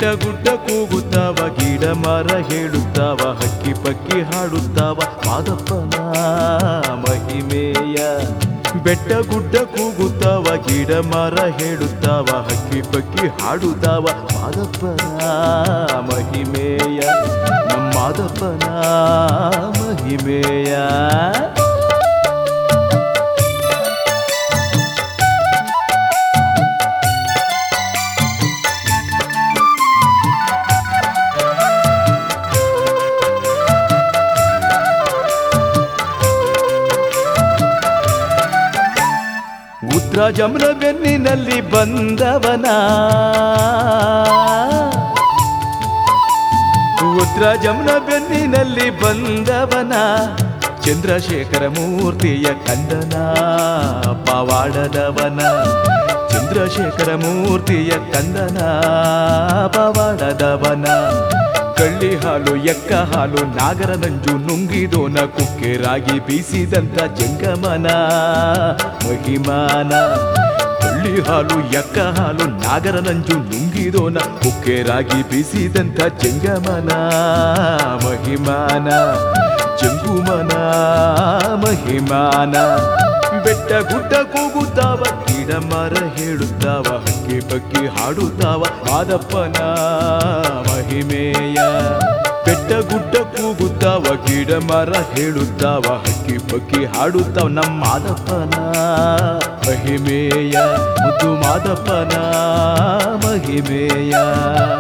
ಗುಡ್ಡ ಕೂಗುತ್ತಾವ ಗಿಡ ಮರ ಹೇಳುತ್ತಾವ ಹಕ್ಕಿ ಪಕ್ಕಿ ಹಾಡುತ್ತಾವ ಮಾದಪ್ಪನ ಮಹಿಮೆಯ ಬೆಟ್ಟ ಗುಡ್ಡ ಕೂಗುತ್ತಾವ ಗಿಡ ಮರ ಹೇಳುತ್ತಾವ ಹಕ್ಕಿ ಪಕ್ಕಿ ಹಾಡುತ್ತಾವ ಮಾದಪ್ಪನ ಮಹಿಮೆಯ ನಮ್ಮ ಮಾದಪ್ಪನ ಮಹಿಮೆಯ ಉತ್ತರ ಜಮ್ನ ಬೆನ್ನಿನಲ್ಲಿ ಬಂದವನ ಉತ್ತರ ಜಮ್ನ ಬೆನ್ನಿನಲ್ಲಿ ಬಂದವನ ಚಂದ್ರಶೇಖರ ಮೂರ್ತಿಯ ಕಂದನ ಪವಾಡದವನ ಚಂದ್ರಶೇಖರ ಮೂರ್ತಿಯ ಕಂದನ ಪವಾಡದವನ ಕಳ್ಳಿ ಹಾಲು ಎಕ್ಕ ಹಾಲು ನಾಗರ ನಂಜು ನುಂಗಿದೋನ ಕುಕ್ಕೆರಾಗಿ ಬೀಸಿದಂತ ಜಂಗಮನ ಮಹಿಮಾನ ಕಳ್ಳಿ ಹಾಲು ಎಕ್ಕ ಹಾಲು ನಾಗರ ನಂಜು ನುಂಗಿದೋನ ಕುಕ್ಕೆರಾಗಿ ಬೀಸಿದಂತ ಜಂಗಮನ ಮಹಿಮಾನ ಜಂಗುಮನ ಮಹಿಮಾನ ಬೆಟ್ಟ ಗುಡ್ಡ ಕೂಗುತ್ತಾವ ಗಿಡ ಮರ ಹೇಳುತ್ತಾವ ಹಕ್ಕಿ ಪಕ್ಕಿ ಹಾಡುತ್ತಾವ ಮಾದಪ್ಪನ ಮಹಿಮೆಯ ಬೆಟ್ಟ ಗುಡ್ಡ ಕೂಗುತ್ತಾವ ಗಿಡ ಮರ ಹೇಳುತ್ತಾವ ಹಕ್ಕಿ ಪಕ್ಕಿ ಹಾಡುತ್ತಾವ ನಮ್ಮ ಮಾದಪ್ಪನ ಮಹಿಮೆಯ ಮುದ್ದು ಮಾದಪ್ಪನ ಮಹಿಮೆಯ